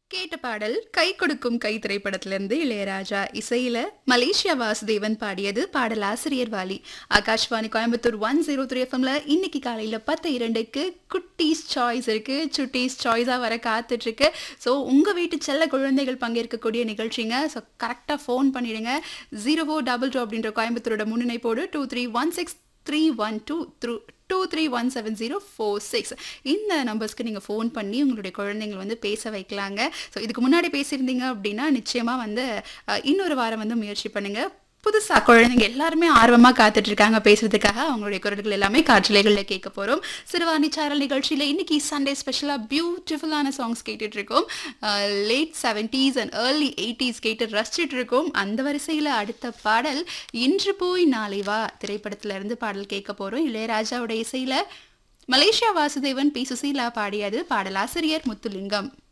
கேட்ட பாடல் கை கொடுக்கும் கை திரைப்படத்திலிருந்து இளையராஜா இசையில மலேசியா வாசுதேவன் பாடியது பாடல் ஆசிரியர் Vaali Akashvani Coimbatore one zero three எஃப்எம்ல இன்னைக்கு காலையில பத்து இரண்டுக்கு குட்டீஸ் சாய்ஸ் இருக்கு சுட்டீஸ் சாய்ஸா வர காத்துட்டு இருக்கு ஸோ உங்க வீட்டு செல்ல குழந்தைகள் பங்கேற்கக்கூடிய நிகழ்ச்சிங்க ஸோ கரெக்டாக ஃபோன் பண்ணிடுங்க ஜீரோ ஃபோர் டபுள் டூ அப்படின்ற கோயம்புத்தூரோட முன்னிணைப்போடு two three one six three one two through two three one seven zero four six இந்த நம்பர்ஸ்க்கு நீங்கள் ஃபோன் பண்ணி உங்களுடைய குழந்தைங்களை வந்து பேச வைக்கலாங்க ஸோ இதுக்கு முன்னாடி பேசியிருந்தீங்க அப்படின்னா நிச்சயமாக வந்து அஹ், இன்னொரு வாரம் வந்து முயற்சி பண்ணுங்கள் புதுசாக குழந்தைங்க எல்லாருமே ஆர்வமாக காத்துட்டு இருக்காங்க பேசுறதுக்காக அவங்களுடைய குரல்கள் எல்லாமே காற்றலைகளில் கேட்க போகிறோம் சிறுவாணி சாரல் நிகழ்ச்சியில் இன்னைக்கு சண்டே ஸ்பெஷலாக பியூட்டிஃபுல்லான சாங்ஸ் கேட்டுட்டு இருக்கோம் late seventies and early eighties கேட்டு ரசிச்சிட்டு இருக்கோம் அந்த வரிசையில் அடுத்த பாடல் இன்று போய் நாளை வா திரைப்படத்துல இருந்து பாடல் கேட்க போகிறோம் இளையராஜாவோட இசையில் மலேசியா வாசுதேவன் பி சுசீலா பாடியது பாடலாசிரியர் முத்துலிங்கம்